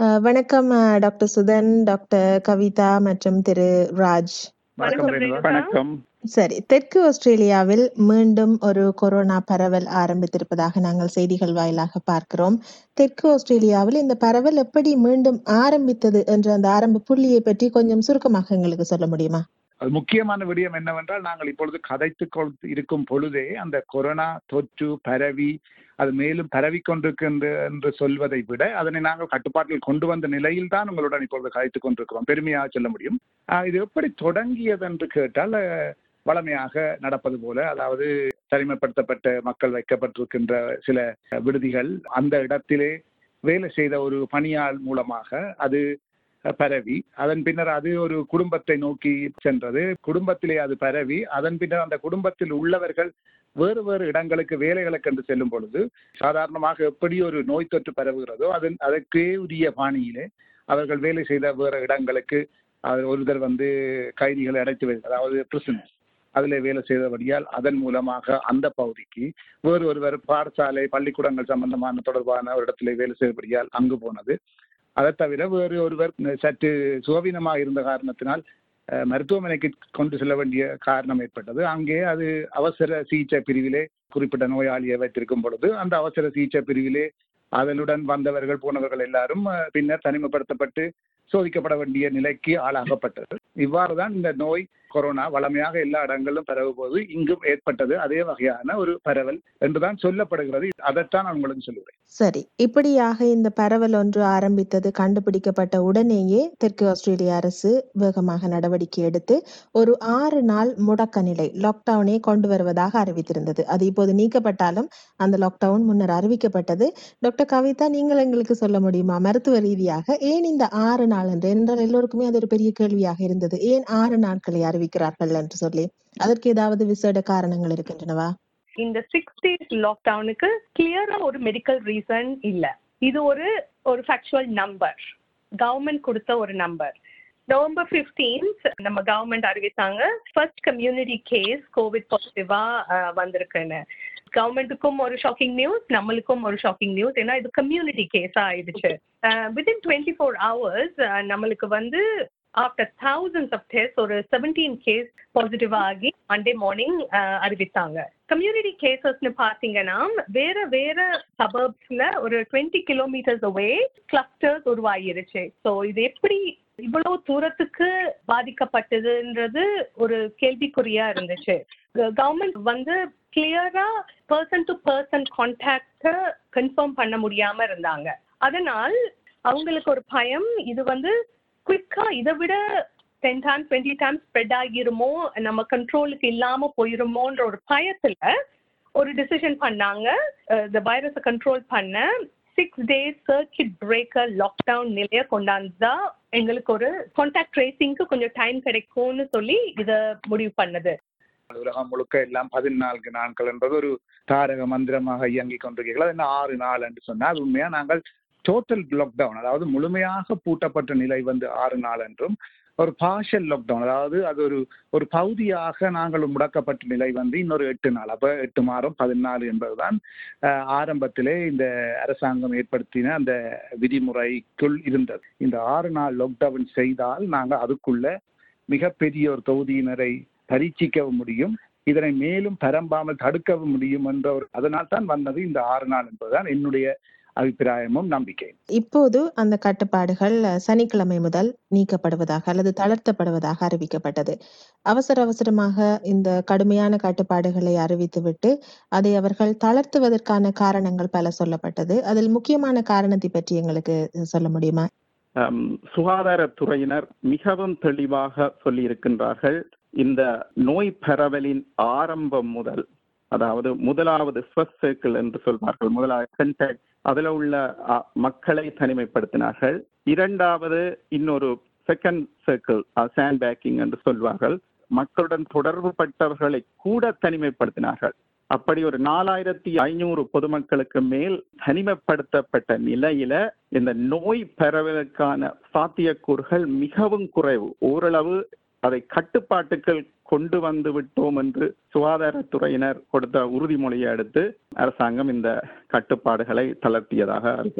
அஹ், வணக்கம் அஹ், doctor Sudhan doctor Kavitha மற்றும் திரு ராஜ் வணக்கம் வணக்கம் ரேணுகா. வணக்கம் சரி தெற்கு ஆஸ்திரேலியாவில் மீண்டும் ஒரு கொரோனா பரவல் ஆரம்பித்திருப்பதாக நாங்கள் செய்திகள் வாயிலாக பார்க்கிறோம் தெற்கு ஆஸ்திரேலியாவில் இந்த பரவல் எப்படி மீண்டும் ஆரம்பித்தது என்ற அந்த ஆரம்ப புள்ளியை பற்றி கொஞ்சம் சுருக்கமாக எங்களுக்கு சொல்ல முடியுமா அது முக்கியமான விடயம் என்னவென்றால் நாங்கள் இப்பொழுது கதைத்துக் கொண்டு இருக்கும் பொழுதே அந்த கொரோனா தொற்று பரவி அது மேலும் பரவி கொண்டிருக்கின்ற என்று சொல்வதை விட அதனை நாங்கள் கட்டுப்பாட்டில் கொண்டு வந்த நிலையில் தான் உங்களுடன் இப்பொழுது கதைத்துக் கொண்டிருக்கிறோம் பெருமையாக சொல்ல முடியும் ஆஹ் இது எப்படி தொடங்கியது என்று கேட்டால் ஆஹ் வளமையாக நடப்பது போல அதாவது தனிமைப்படுத்தப்பட்ட மக்கள் வைக்கப்பட்டிருக்கின்ற சில விடுதிகள் அந்த இடத்திலே வேலை செய்த ஒரு பணியாள் மூலமாக அது பரவி அதன் பின்னர் அது ஒரு குடும்பத்தை நோக்கி சென்றது குடும்பத்திலே அது பரவி அதன் பின்னர் அந்த குடும்பத்தில் உள்ளவர்கள் வேறு வேறு இடங்களுக்கு வேலைகளுக்கு என்று செல்லும் பொழுது சாதாரணமாக எப்படி ஒரு நோய் தொற்று பரவுகிறதோ அதன் அதற்கே உரிய பாணியிலே அவர்கள் வேலை செய்த வேறு இடங்களுக்கு அது ஒருத்தர் வந்து கைதிகளை அடைத்து வை அதாவது பிரிசனர்ஸ் அதில் வேலை செய்தபடியால் அதன் மூலமாக அந்த பகுதிக்கு வேறு ஒருவர் பாடசாலை பள்ளிக்கூடங்கள் சம்பந்தமான தொடர்பான ஒரு இடத்திலே வேலை செய்தபடியால் அங்கு போனது அதை தவிர வேறு ஒருவர் சற்று சுகவீனமாக இருந்த காரணத்தினால் அஹ், மருத்துவமனைக்கு கொண்டு செல்ல வேண்டிய காரணம் ஏற்பட்டது அங்கே அது அவசர சிகிச்சை பிரிவிலே குறிப்பிட்ட நோயாளியை வைத்திருக்கும் பொழுது அந்த அவசர சிகிச்சை பிரிவிலே அதனுடன் வந்தவர்கள் போனவர்கள் எல்லாரும் அஹ், பின்னர் தனிமைப்படுத்தப்பட்டு சோதிக்கப்பட வேண்டிய நிலைக்கு ஆளாகப்பட்டது இவ்வாறு தான் இந்த நோய் கொரோனா வளமையாக எல்லா இடங்களிலும் பரவும் போது இங்கும் ஏற்பட்டது அதே வகையான ஒரு பரவல் என்றுதான் சொல்லப்படுகிறது அதைத்தான் நான் உங்களுக்கு சொல்லுவேன் சரி இப்படியாக இந்த பரவல் ஒன்று ஆரம்பித்தது கண்டுபிடிக்கப்பட்ட உடனேயே தெற்கு ஆஸ்திரேலிய அரசு வேகமாக நடவடிக்கை எடுத்து ஒரு ஆறு நாள் முடக்க நிலை லாக்டவுனை கொண்டு வருவதாக அறிவித்திருந்தது அது இப்போது நீக்கப்பட்டாலும் அந்த லாக்டவுன் முன்னர் அறிவிக்கப்பட்டது டாக்டர் கவிதா நீங்கள் எங்களுக்கு சொல்ல முடியுமா மருத்துவ ரீதியாக ஏன் இந்த ஆறு நாள் என்று என்றால் எல்லோருக்குமே அது ஒரு பெரிய கேள்வியாக இருந்தது ஏன் ஆறு நாட்களை அறிவிக்கிறார்கள் என்று சொல்லி அதற்கு ஏதாவது விசேட காரணங்கள் இருக்கின்றனவா இந்த சிக்ஸ் டேஸ் லாக்டவுனுக்கு கிளியரா ஒரு மெடிக்கல் ரீசன் இல்ல இது ஒரு ஒரு ஃபேக்சுவல் நம்பர் கவர்மெண்ட் கொடுத்த ஒரு நம்பர் நவம்பர் 15th நம்ம கவர்மெண்ட் அறிவித்தாங்க ஃபர்ஸ்ட் கம்யூனிட்டி கேஸ் கோவிட் பாசிட்டிவா வந்திருக்குன்னு கவர்மெண்ட்டுக்கும் ஒரு ஷாக்கிங் நியூஸ் நம்மளுக்கும் ஒரு ஷாக்கிங் நியூஸ் ஏன்னா இது கம்யூனிட்டி கேஸா ஆயிடுச்சு வித்தின் டுவெண்ட்டி ஃபோர் ஹவர்ஸ் நம்மளுக்கு வந்து ஆஃப்டர் thousands ஆஃப் டெஸ்ட் ஒரு செவன்டீன் கேஸ் பாசிட்டிவ் ஆகி மண்டே மார்னிங் அறிவித்தாங்க கம்யூனிட்டி கேசஸ்னு பார்த்தீங்கன்னா வேற வேற சபர்ப்ஸ்ல ஒரு டுவெண்ட்டி கிலோமீட்டர்ஸ் அவே கிளஸ்டர்ஸ் உருவாகிருச்சு ஸோ இது எப்படி இவ்வளவு தூரத்துக்கு பாதிக்கப்பட்டதுன்றது ஒரு கேள்விக்குறியா இருந்துச்சு கவர்மெண்ட் வந்து கிளியரா person to person contact confirm பண்ண முடியாம இருந்தாங்க அதனால் அவங்களுக்கு ஒரு பயம் இது வந்து குயிக்கா இதை விட ten times twenty times spread ஆகிருமோ நம்ம கண்ட்ரோலுக்கு இல்லாம போயிருமோன்ற ஒரு பயத்துல ஒரு டிசிஷன் பண்ணாங்க இந்த வைரஸை கண்ட்ரோல் பண்ண six days circuit breaker lockdown நிலைய கொண்டாந்தா எங்களுக்கு ஒரு கான்டாக்ட் ட்ரேசிங்க்கு கொஞ்சம் டைம் கிடைக்கும்னு சொல்லி இதை முடிவு பண்ணது உலகம் முழுக்க எல்லாம் பதினான்கு நாட்கள் என்பது ஒரு தாரக மந்திரமாக இயங்கிக் கொண்டிருக்கிறீர்கள் அது என்ன ஆறு நாள் என்று சொன்னால் அது உண்மையா நாங்கள் டோட்டல் லாக்டவுன் அதாவது முழுமையாக பூட்டப்பட்ட நிலை வந்து ஆறு நாள் என்றும் ஒரு பார்ஷல் லாக்டவுன் அதாவது அது ஒரு ஒரு பகுதியாக நாங்கள் முடக்கப்பட்ட நிலை வந்து இன்னொரு எட்டு நாள் அப்ப எட்டு மாதம் பதினாலு என்பதுதான் அஹ், ஆரம்பத்திலே இந்த அரசாங்கம் ஏற்படுத்தின அந்த விதிமுறைக்குள் இருந்தது இந்த ஆறு நாள் லாக்டவுன் செய்தால் நாங்கள் அதுக்குள்ள மிகப்பெரிய ஒரு தொகுதியினரை பரீட்சிக்கவும் முடியும் இதனை மேலும் பரம்பாமல் தடுக்கவும் முடியும் என்ற ஒரு அதனால் தான் வந்தது இந்த ஆறு நாள் என்பதுதான் என்னுடைய அபிப்பிராயமும் நம்பிக்கையும் இப்போது அந்த கட்டுப்பாடுகள் அஹ், சனிக்கிழமை முதல் நீக்கப்படுவதாக அல்லது தளர்த்தப்படுவதாக அறிவிக்கப்பட்டது அவசர அவசரமாக இந்த கடுமையான கட்டுப்பாடுகளை அறிவித்துவிட்டு அதை அவர்கள் தளர்த்துவதற்கான காரணங்கள் பல சொல்லப்பட்டது அதில் முக்கியமான காரணத்தை பற்றி எங்களுக்கு சொல்ல முடியுமா அம், சுகாதாரத்துறையினர் மிகவும் தெளிவாக சொல்லியிருக்கின்றார்கள் இந்த நோய் பரவலின் ஆரம்பம் முதல் அதாவது முதலாவது ஃபர்ஸ்ட் சர்க்கிள் என்று சொல்வார்கள் முதலாவது கண்டாக்ட் அதுல உள்ள அ, மக்களை தனிமைப்படுத்தினார்கள் இரண்டாவது இன்னொரு செகண்ட் சர்க்கிள் சாண்ட் பேக்கிங் என்று சொல்வார்கள் மக்களுடன் தொடர்பு பட்டவர்களை கூட தனிமைப்படுத்தினார்கள் அப்படி ஒரு நாலாயிரத்தி ஐநூறு பொதுமக்களுக்கு மேல் தனிமைப்படுத்தப்பட்ட நிலையில இந்த நோய் பரவலுக்கான சாத்தியக்கூறுகள் மிகவும் குறைவு ஓரளவு அதை கட்டுப்பாட்டுக்குள் கொண்டு வந்து விட்டோம் என்று சுகாதாரத்துறையினர் கொடுத்த உறுதிமொழியை அடுத்து அரசாங்கம் இந்த கட்டுப்பாடுகளை தளர்த்தியதாக அறிகிறேன்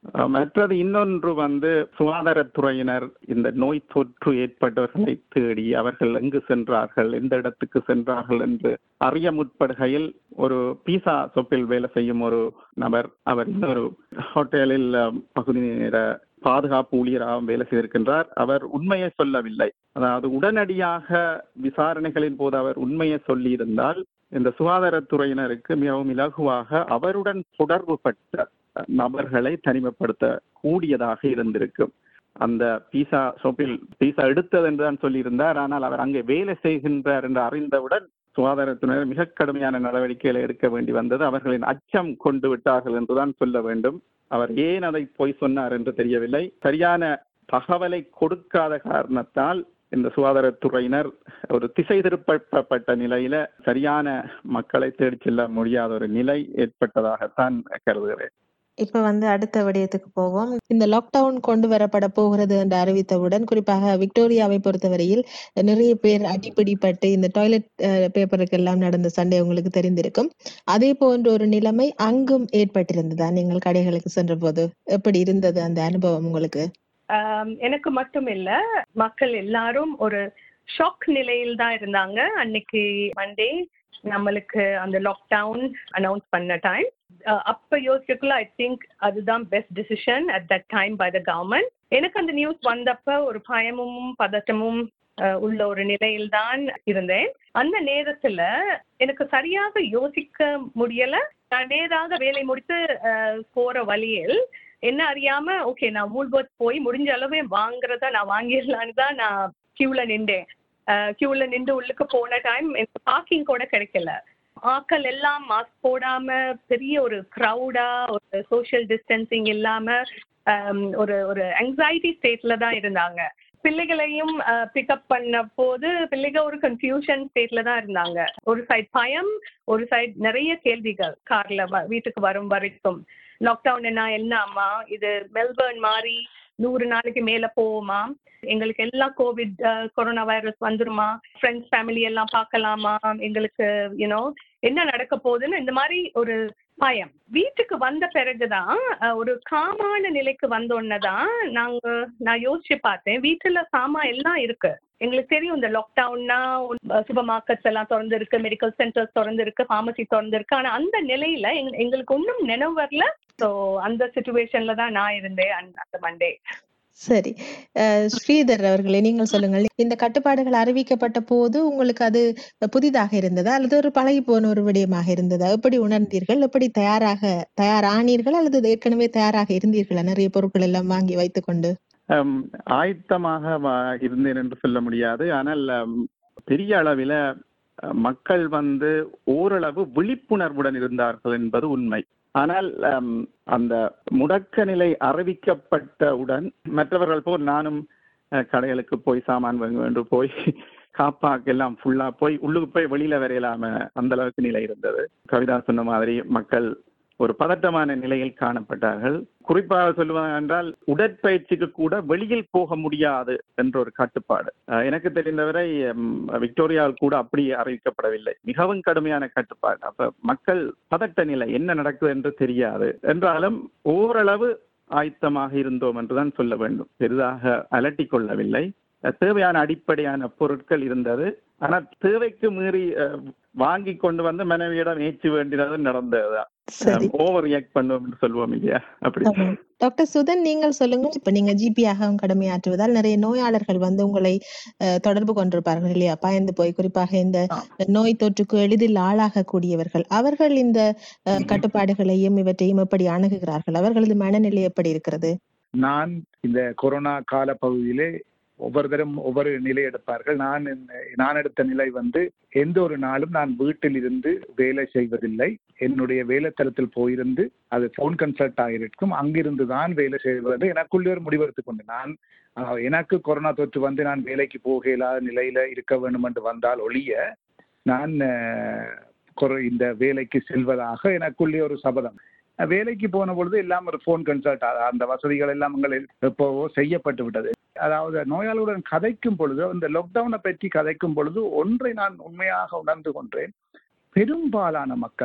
அஹ் மற்றது இன்னொன்று வந்து சுகாதாரத்துறையினர் இந்த நோய் தொற்று ஏற்பட்டவர்களை தேடி அவர்கள் எங்கு சென்றார்கள் எந்த இடத்துக்கு சென்றார்கள் என்று அறிய முற்படுகையில் ஒரு பீசா சொப்பில் வேலை செய்யும் ஒரு நபர் அவர் இன்னொரு ஹோட்டலில் அஹ், பகுதி நேர பாதுகாப்பு ஊழியராகவும் வேலை செய்திருக்கின்றார் அவர் உண்மையை சொல்லவில்லை அதாவது உடனடியாக விசாரணைகளின் போது அவர் உண்மையை சொல்லியிருந்தால் இந்த சுகாதாரத்துறையினருக்கு மிகவும் இலகுவாக அவருடன் தொடர்புபட்ட நபர்களை தனிமைப்படுத்த கூடியதாக இருந்திருக்கும் அந்த பீசா ஷோப்பில் பீசா எடுத்தது என்றுதான் சொல்லியிருந்தார் ஆனால் அவர் அங்கே வேலை செய்கின்றார் என்று அறிந்தவுடன் சுகாதாரத்துறையினர் மிக கடுமையான நடவடிக்கைகளை எடுக்க வேண்டி வந்தது அவர்களின் அச்சம் கொண்டு விட்டார்கள் என்றுதான் சொல்ல வேண்டும் அவர் ஏன் அதை பொய் சொன்னார் என்று தெரியவில்லை சரியான தகவலை கொடுக்காத காரணத்தால் இந்த சுகாதாரத்துறையினர் ஒரு திசை திருப்பப்பட்ட நிலையில சரியான மக்களை தேடிச் செல்ல முடியாத ஒரு நிலை ஏற்பட்டதாகத்தான் கருதுகிறேன் இப்ப வந்து அடுத்த விடயத்துக்கு போவோம் இந்த லாக்டவுன் கொண்டு வரப்பட போகிறது என்று அறிவித்தவுடன் குறிப்பாக விக்டோரியாவை பொறுத்தவரையில் நிறைய பேர் அடிப்பிடிப்பட்டு இந்த டாய்லெட் பேப்பருக்கு எல்லாம் நடந்த சண்டை உங்களுக்கு தெரிந்திருக்கும் அதே போன்ற ஒரு நிலைமை அங்கும் ஏற்பட்டிருந்ததா நீங்கள் கடைகளுக்கு சென்ற போது எப்படி இருந்தது அந்த அனுபவம் உங்களுக்கு ஆம், எனக்கு மட்டும் இல்ல மக்கள் எல்லாரும் ஒரு ஷாக் நிலையில் தான் இருந்தாங்க அன்னைக்கு மண்டே நம்மளுக்கு அந்த லாக்டவுன் அனௌன்ஸ் பண்ண டைம் அப்ப யோசிக்கக்குள்ள ஐ திங்க் அதுதான் best decision at that time by the government எனக்கு அந்த நியூஸ் வந்தப்ப ஒரு பயமும் பதட்டமும் அஹ், உள்ள ஒரு நிலையில் தான் இருந்தேன் அந்த நேரத்துல எனக்கு சரியாக யோசிக்க முடியல நான் நேராக வேலை முடித்து அஹ், போற வழியில் என்ன அறியாம ஓகே நான் வூல்பர்த் போய் முடிஞ்ச அளவு வாங்குறத நான் வாங்கிடலான்னு தான் நான் கியூல நின்றேன் கியூல நின்று உள்ளுக்கு போன டைம் எனக்கு பார்க்கிங் கூட கிடைக்கல ஆட்கள் எல்லாம் மாஸ்க் போடாம பெரிய ஒரு க்ரௌடா ஒரு சோஷியல் டிஸ்டன்சிங் இல்லாம ஆம், ஒரு ஒரு anxiety ஸ்டேட்ல தான் இருந்தாங்க பிள்ளைகளையும் பிக்கப் பண்ண போது பிள்ளைங்க ஒரு கன்ஃபியூஷன் ஸ்டேட்ல தான் இருந்தாங்க ஒரு சைட் பயம் ஒரு சைட் நிறைய கேள்விகள் கார்ல வீட்டுக்கு வரும் வரைக்கும் லாக்டவுன் என்ன என்ன அம்மா இது மெல்பர்ன் மாதிரி நூறு நாளைக்கு மேல போகுமா எங்களுக்கு எல்லாம் கோவிட் கொரோனா வைரஸ் வந்துருமா ஃப்ரெண்ட்ஸ் ஃபேமிலி எல்லாம் பார்க்கலாமா எங்களுக்கு யூனோ என்ன நடக்க போகுதுன்னு இந்த மாதிரி ஒரு பயம் வீட்டுக்கு வந்த பிறகுதான் அஹ், ஒரு காமான நிலைக்கு வந்தோடனே தான் நாங்க நான் யோசிச்சு பார்த்தேன் வீட்டுல சாமா எல்லாம் இருக்கு எங்களுக்கு தெரியும் இந்த லாக்டவுன்னா சூப்பர் மார்க்கெட்ஸ் எல்லாம் திறந்து இருக்கு மெடிக்கல் சென்டர்ஸ் திறந்து இருக்கு ஃபார்மசி திறந்து இருக்கு ஆனா அந்த நிலையில எங்க- எங்களுக்கு ஒன்றும் நினைவு வரல ஸோ அந்த சுச்சுவேஷன்ல தான் நான் இருந்தேன் அந்த- அந்த மண்டே சரி அஹ் ஸ்ரீதர் அவர்களே நீங்கள் சொல்லுங்கள் இந்த கட்டுப்பாடுகள் அறிவிக்கப்பட்ட போது உங்களுக்கு அது புதிதாக இருந்ததா அல்லது ஒரு பழகி போன ஒரு விடயமாக இருந்ததா எப்படி உணர்ந்தீர்கள் எப்படி தயாராக தயாரானீர்கள் அல்லது ஏற்கனவே தயாராக இருந்தீர்களா நிறைய பொருட்கள் எல்லாம் வாங்கி வைத்துக்கொண்டு ஹம், ஆயத்தமாக வ- இருந்தேன் என்று சொல்ல முடியாது ஆனால் ஹம், பெரிய அளவில அஹ், மக்கள் வந்து ஓரளவு விழிப்புணர்வுடன் இருந்தார்கள் என்பது உண்மை ஆனால் ஹம், அந்த முடக்க நிலை அறிவிக்கப்பட்டவுடன் மற்றவர்கள் போல் நானும் அஹ், கடைகளுக்கு போய் சாமான் வாங்க வேண்டும் போய் காப்பாக்கு எல்லாம் ஃபுல்லா போய் உள்ளுக்கு போய் வெளியில வரையலாம அந்த அளவுக்கு நிலை இருந்தது கவிதா சொன்ன மாதிரி மக்கள் ஒரு பதட்டமான நிலையில் காணப்பட்டார்கள் குறிப்பாக சொல்லுவாங்க என்றால் உடற்பயிற்சிக்கு கூட வெளியில் போக முடியாது என்ற ஒரு கட்டுப்பாடு அஹ் எனக்கு தெரிந்தவரை ம், விக்டோரியாவில் கூட அப்படி அறிவிக்கப்படவில்லை மிகவும் கடுமையான கட்டுப்பாடு அப்ப மக்கள் பதட்ட நிலை என்ன நடக்குது என்று தெரியாது என்றாலும் ஓரளவு ஆயத்தமாக இருந்தோம் என்றுதான் சொல்ல வேண்டும் பெரிதாக அலட்டிக் கொள்ளவில்லை அஹ் தேவையான அடிப்படையான பொருட்கள் இருந்தது ஆனால் தேவைக்கு மீறி அஹ், வாங்கி கொண்டு வந்து மனைவியிடம் ஏற்றி வேண்டியது நடந்ததுதான் சரி ஓவர் ரியாக்ட் பண்ணுவோம் என்று சொல்லுவோம் இல்லையா அப்படி ஆமாம். டாக்டர் சுதன் நீங்கள் சொல்லுங்க இப்ப நீங்க ஜிபியாகவும் கடமையாற்றுவதால் நிறைய நோயாளர்கள் வந்து உங்களை அஹ், தொடர்பு கொண்டிருப்பார்கள் இல்லையா பயந்து போய் குறிப்பாக இந்த ஆ. நோய் தொற்றுக்கு எளிதில் ஆளாகக்கூடியவர்கள் அவர்கள் இந்த அஹ், கட்டுப்பாடுகளையும் இவற்றையும் எப்படி அணுகுகிறார்கள் அவர்களது மனநிலை எப்படி இருக்கிறது நான் இந்த கொரோனா கால பகுதியிலே ஒவ்வொருத்தரும் ஒவ்வொரு நிலை எடுப்பார்கள் நான் இந்த- நான் எடுத்த நிலை வந்து எந்த ஒரு நாளும் நான் வீட்டில் இருந்து வேலை செய்வதில்லை என்னுடைய வேலைத்தளத்தில் போயிருந்து அது ஃபோன் கன்சல்ட் ஆகிருக்கும் அங்கிருந்து தான் வேலை செய்வது எனக்குள்ளே ஒரு முடிவெடுத்துக் கொண்டு நான் ஆஹ், எனக்கு கொரோனா தொற்று வந்து நான் வேலைக்கு போக இயலாத நிலையில இருக்க வேண்டும் என்று வந்தால் ஒழிய நான் ஆஹ், கொர- இந்த வேலைக்கு செல்வதாக எனக்குள்ளே ஒரு சபதம் வேலைக்கு போன பொழுது எல்லாம் ஒரு ஃபோன் கன்சல்ட் அந்த வசதிகள் எல்லாம் உங்களில் எப்போவோ செய்யப்பட்டு விட்டது அதாவது நோயாளியுடன் கதைக்கும் பொழுது இந்த லாக்டவுனை பற்றி கதைக்கும் பொழுது ஒன்றை நான் உண்மையாக உணர்ந்து கொண்டேன் பெரும்பாலான மக்கள்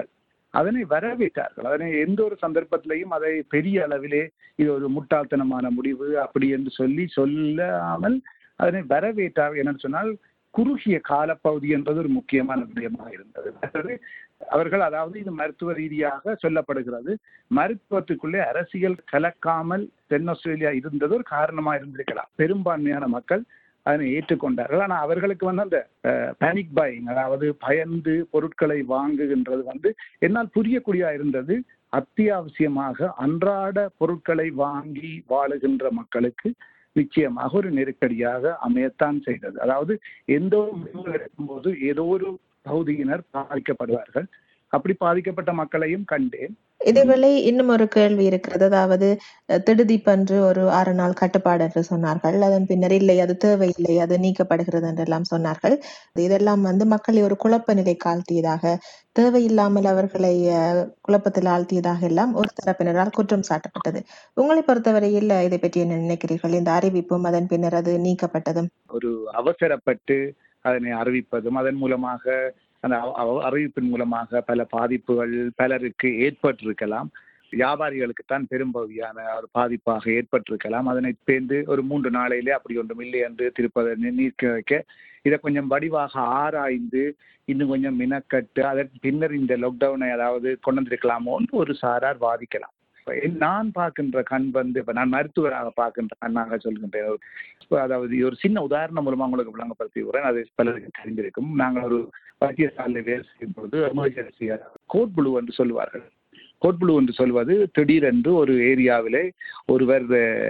அதனை வரவேற்றார்கள் அதனை எந்த ஒரு சந்தர்ப்பத்திலையும் அதை பெரிய அளவிலே இது ஒரு முட்டாள்தனமான முடிவு அப்படி என்று சொல்லி சொல்லாமல் அதனை வரவேற்றார்கள் என்னன்னு சொன்னால் குறுகிய காலப்பகுதி என்பது ஒரு முக்கியமான விடயமாக இருந்தது மற்றது அவர்கள் அதாவது இது மருத்துவ ரீதியாக சொல்லப்படுகிறது மருத்துவத்துக்குள்ளே அரசியல் கலக்காமல் தென் ஆஸ்திரேலியா இருந்தது ஒரு காரணமா இருந்திருக்கலாம் பெரும்பான்மையான மக்கள் அதனை ஏற்றுக்கொண்டார்கள் ஆனால் அவர்களுக்கு வந்து அந்த பேனிக் பையிங் அதாவது பயந்து பொருட்களை வாங்குகின்றது வந்து என்னால் புரியக்கூடியா இருந்தது அத்தியாவசியமாக அன்றாட பொருட்களை வாங்கி வாழுகின்ற மக்களுக்கு நிச்சயமாக ஒரு நெருக்கடியாக அமையத்தான் செய்தது அதாவது எந்த ஒரு முடிவு எடுக்கும்போது ஏதோ ஒரு பகுதியினர் பாதிக்கப்படுவார்கள் அப்படி பாதிக்கப்பட்ட மக்களையும் கண்டேன் இதேவேளை இன்னும் ஒரு கேள்வி இருக்கிறது அதாவது திடுதிப்பன்று ஒரு ஆறு நாள் கட்டுப்பாடு என்று சொன்னார்கள் அதன் பின்னர் இல்லை அது தேவையில்லை அது நீக்கப்படுகிறது என்றெல்லாம் சொன்னார்கள் இதெல்லாம் வந்து மக்களை ஒரு குழப்ப நிலை காழ்த்தியதாக தேவையில்லாமல் அவர்களை குழப்பத்தில் ஆழ்த்தியதாக எல்லாம் ஒரு தரப்பினரால் குற்றம் சாட்டப்பட்டது உங்களை பொறுத்தவரையில் இதை பற்றி என்ன நினைக்கிறீர்கள் இந்த அறிவிப்பும் அதன் பின்னர் அது நீக்கப்பட்டதும் ஒரு அவசரப்பட்டு அதனை அறிவிப்பதும் அதன் மூலமாக அந்த அறிவிப்பின் மூலமாக பல பாதிப்புகள் பலருக்கு ஏற்பட்டிருக்கலாம் வியாபாரிகளுக்குத்தான் பெரும்பகுதியான ஒரு பாதிப்பாக ஏற்பட்டிருக்கலாம் அதனை சேர்ந்து ஒரு மூன்று நாளையிலே அப்படி ஒன்றும் இல்லை என்று திருப்பதை நீக்க வைக்க இதை கொஞ்சம் வடிவாக ஆராய்ந்து இன்னும் கொஞ்சம் மினக்கட்டு அதற்கு பின்னர் இந்த லாக்டவுனை அதாவது கொண்டு வந்திருக்கலாமோன்னு ஒரு சாரார் வாதிக்கலாம் நான் பார்க்கின்ற கண் வந்து இப்ப நான் மருத்துவராக பார்க்கின்ற கண்ணாக சொல்கின்றேன் அதாவது ஒரு சின்ன உதாரணம் மூலமா உங்களுக்கு விளங்கப்படுத்தி விடுறேன் அது பலருக்கு தெரிந்திருக்கும் நாங்கள் ஒரு வைத்தியசாலையில் வேலை செய்யும் பொழுது எமர்ஜென்சி கோட் புழு என்று சொல்லுவார்கள் கோட் புழு என்று சொல்வது திடீரென்று ஒரு ஏரியாவிலே ஒருவர்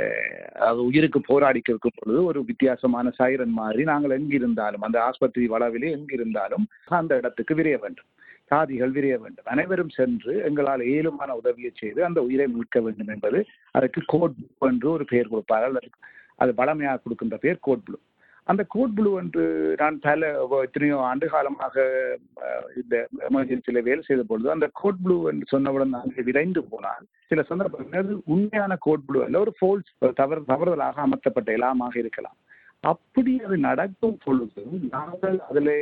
அது உயிருக்கு போராடி இருக்கும் பொழுது ஒரு வித்தியாசமான சைரன் மாதிரி நாங்கள் எங்கிருந்தாலும் அந்த ஆஸ்பத்திரி வளவிலே எங்கிருந்தாலும் அந்த இடத்துக்கு விரைய வேண்டும் சாதிகள் விரைய வேண்டும் அனைவரும் சென்று எங்களால் ஏழுமான உதவியை செய்து அந்த உயிரை மீட்க வேண்டும் என்பது அதற்கு கோட் என்று ஒரு பெயர் கொடுப்பார்கள் அது பழமையாக கொடுக்கின்ற பெயர் கோட் புழு அந்த கோட் புழு என்று நான் பல எத்தனையோ ஆண்டு காலமாக இந்த எமர்ஜென்சியில வேலை செய்த பொழுது அந்த கோட் புழு என்று சொன்னவுடன் அங்கே விரைந்து போனால் சில சந்தர்ப்பங்கள் அது உண்மையான கோட் புழு அல்ல ஒரு ஃபோல்ஸ் தவறு தவறுதலாக அமர்த்தப்பட்ட இலாமாக இருக்கலாம் அப்படி அது நடக்கும் பொழுது நாங்கள் அதில்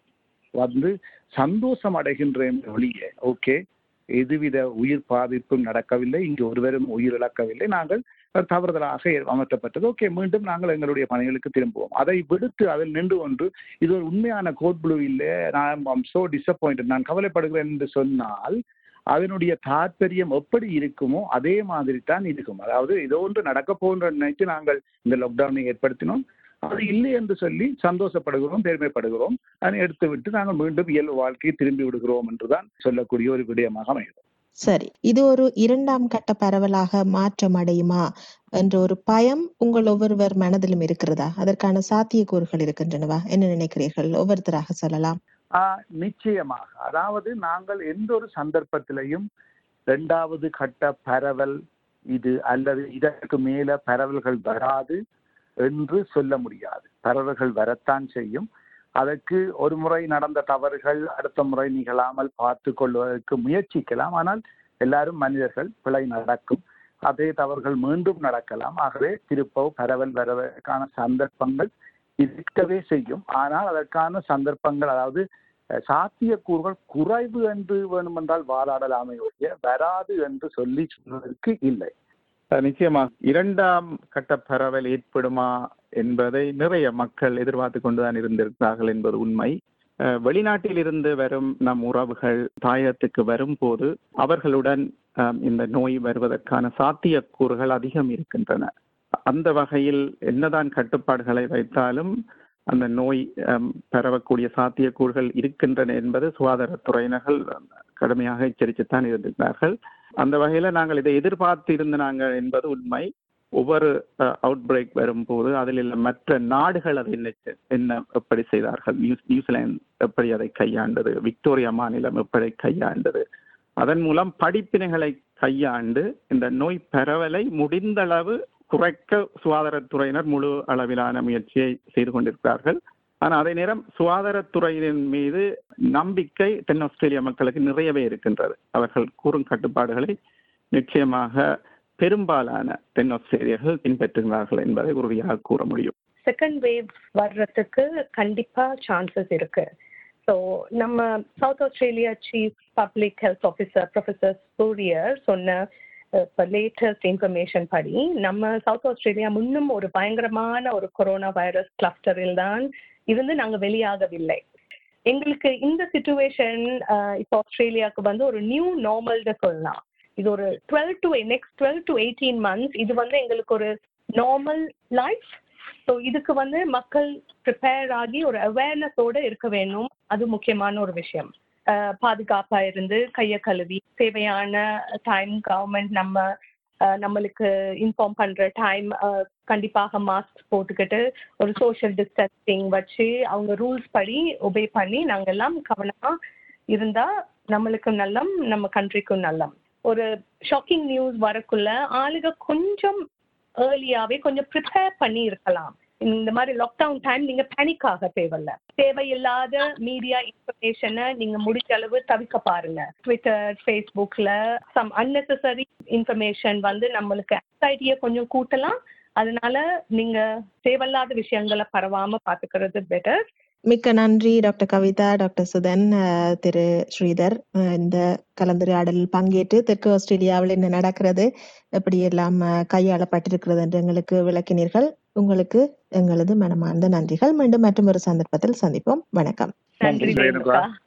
வந்து சந்தோஷம் அடைகின்றேன் ஒழிய ஓகே எதுவித உயிர் பாதிப்பும் நடக்கவில்லை இங்கு ஒருவரும் உயிர் இழக்கவில்லை நாங்கள் தவறுதலாக அமர்த்தப்பட்டது ஓகே மீண்டும் நாங்கள் எங்களுடைய பணிகளுக்கு திரும்புவோம் அதை விடுத்து அதில் நின்று ஒன்று இது ஒரு உண்மையான கோட் ப்ளூ இல்லை நான் சோ டிசப்பாயிண்டட் நான் கவலைப்படுகிறேன் என்று சொன்னால் அதனுடைய தாற்பயம் எப்படி இருக்குமோ அதே மாதிரி தான் இருக்கும் அதாவது ஏதோ ஒன்று நடக்க போன்ற நினைத்து நாங்கள் இந்த லாக்டவுனை ஏற்படுத்தினோம் அது இல்லை என்று சொல்லி சந்தோஷப்படுகிறோம் பெருமைப்படுகிறோம் அதை எடுத்து விட்டு நாங்கள் மீண்டும் இயல்பு வாழ்க்கையை திரும்பி விடுகிறோம் என்றுதான் சொல்லக்கூடிய ஒரு விடயமாக அமைகிறது சரி இது ஒரு இரண்டாம் கட்ட பரவலாக மாற்றம் அடையுமா என்ற ஒரு பயம் உங்கள் ஒவ்வொருவர் மனதிலும் இருக்கிறதா அதற்கான சாத்தியக்கூறுகள் இருக்கின்றனவா என்ன நினைக்கிறீர்கள் ஒவ்வொருத்தராக சொல்லலாம் நிச்சயமாக அதாவது நாங்கள் எந்த ஒரு சந்தர்ப்பத்திலையும் இரண்டாவது கட்ட பரவல் இது அல்லது இதற்கு மேல பரவல்கள் வராது என்று சொல்ல முடியாது பரவல்கள் வரத்தான் செய்யும் அதற்கு ஒரு முறை நடந்த தவறுகள் அடுத்த முறை நிகழாமல் பார்த்து கொள்வதற்கு முயற்சிக்கலாம் ஆனால் எல்லாரும் மனிதர்கள் பிழை நடக்கும் அதே தவறுகள் மீண்டும் நடக்கலாம் ஆகவே திருப்ப பரவல் வருவதற்கான சந்தர்ப்பங்கள் இருக்கவே செய்யும் ஆனால் அதற்கான சந்தர்ப்பங்கள் அதாவது சாத்தியக்கூறுகள் குறைவு என்று வேணுமென்றால் வாதாடலாமே ஒழிய வராது என்று சொல்லி சொல்வதற்கு இல்லை நிச்சயமாக இரண்டாம் கட்ட பரவல் ஏற்படுமா என்பதை நிறைய மக்கள் எதிர்பார்த்து கொண்டுதான் இருந்திருக்கிறார்கள் என்பது உண்மை வெளிநாட்டில் இருந்து வரும் நம் உறவுகள் தாயத்துக்கு வரும்போது அவர்களுடன் இந்த நோய் வருவதற்கான சாத்தியக்கூறுகள் அதிகம் இருக்கின்றன அந்த வகையில் என்னதான் கட்டுப்பாடுகளை வைத்தாலும் அந்த நோய் பரவக்கூடிய சாத்தியக்கூறுகள் இருக்கின்றன என்பது சுகாதாரத்துறையினர்கள் கடுமையாக எச்சரித்துத்தான் இருந்திருக்கிறார்கள் அந்த வகையில நாங்கள் இதை எதிர்பார்த்து இருந்த நாங்கள் என்பது உண்மை ஒவ்வொரு அவுட் பிரேக் வரும்போது அதில் உள்ள மற்ற நாடுகள் அதை என்ன என்ன எப்படி செய்தார்கள் நியூஸ் நியூசிலாந்து எப்படி அதை கையாண்டது விக்டோரியா மாநிலம் எப்படி கையாண்டது அதன் மூலம் படிப்பினைகளை கையாண்டு இந்த நோய் பரவலை முடிந்தளவு குறைக்க சுகாதாரத்துறையினர் முழு அளவிலான முயற்சியை செய்து கொண்டிருக்கிறார்கள் ஆனால் அதே நேரம் சுகாதாரத்துறையின் மீது நம்பிக்கை தென் ஆஸ்திரேலிய மக்களுக்கு நிறையவே இருக்கின்றது அவர்கள் கூறும் கட்டுப்பாடுகளை நிச்சயமாக பெரும்பாலான தென் ஆஸ்திரேலியர்கள் பின்பற்றுகிறார்கள் என்பதை உறுதியாக கூற முடியும் செகண்ட் வேவ் வர்றதுக்கு கண்டிப்பா சான்சஸ் இருக்கு ஸோ ஸோ நம்ம South Australia chief public health officer professor Spurrier சொன்ன இப்போ லேட்டஸ்ட் இன்ஃபர்மேஷன் படி நம்ம சவுத் ஆஸ்திரேலியா முன்னும் ஒரு பயங்கரமான ஒரு கொரோனா வைரஸ் கிளஸ்டரில் தான் இருந்து நாங்கள் வெளியாகவில்லை எங்களுக்கு இந்த சுச்சுவேஷன் இப்போ ஆஸ்திரேலியாவுக்கு வந்து ஒரு நியூ நார்மல்னு சொல்லலாம் இது ஒரு twelve to next twelve to eighteen months இது வந்து எங்களுக்கு ஒரு நார்மல் லைஃப் ஸோ இதுக்கு வந்து மக்கள் ப்ரிப்பேர் ஆகி ஒரு அவேர்னஸோட இருக்க வேணும் அது முக்கியமான ஒரு விஷயம் அஹ் பாதுகாப்பா இருந்து கையை கழுவி தேவையான டைம் கவர்மெண்ட் நம்ம அஹ் நம்மளுக்கு இன்ஃபார்ம் பண்ற டைம் கண்டிப்பாக மாஸ்க் போட்டுக்கிட்டு ஒரு சோஷியல் டிஸ்டன்சிங் வச்சு அவங்க ரூல்ஸ் படி ஒபே பண்ணி நாங்க எல்லாம் கவனமா இருந்தா நம்மளுக்கு நல்லம் நம்ம கண்ட்ரிக்கும் நல்லம் ஒரு ஷாக்கிங் நியூஸ் வரக்குள்ள ஆளுக கொஞ்சம் ஏர்லியாவே கொஞ்சம் ப்ரிப்பேர் பண்ணி இருக்கலாம் இந்த மாதிரி லாக்டவுன் டைம் நீங்க பேனிக் ஆக தேவையில்ல தேவையில்லாத மீடியா இன்ஃபர்மேஷனை நீங்க முடிஞ்ச அளவு தவிர்க்க பாருங்க ட்விட்டர் ஃபேஸ்புக்ல சம் unnecessary இன்ஃபர்மேஷன் வந்து நம்மளுக்கு anxiety-ய கொஞ்சம் கூட்டலாம் அதனால நீங்க தேவையில்லாத விஷயங்களை பரவாம பாத்துக்கிறது பெட்டர் மிக்க நன்றி டாக்டர் கவிதா டாக்டர் சுதன் அஹ், திரு ஸ்ரீதர் அஹ், இந்த கலந்துரையாடலில் பங்கேற்று தெற்கு ஆஸ்திரேலியாவில் என்ன நடக்கிறது எப்படியெல்லாம் அஹ், கையாளப்பட்டிருக்கிறது என்று எங்களுக்கு விளக்கினீர்கள் உங்களுக்கு எங்களது மனமார்ந்த நன்றிகள் மீண்டும் மற்றும் ஒரு சந்தர்ப்பத்தில் சந்திப்போம் வணக்கம் நன்றி நன்றி, ரேணுகா. ரேணுகா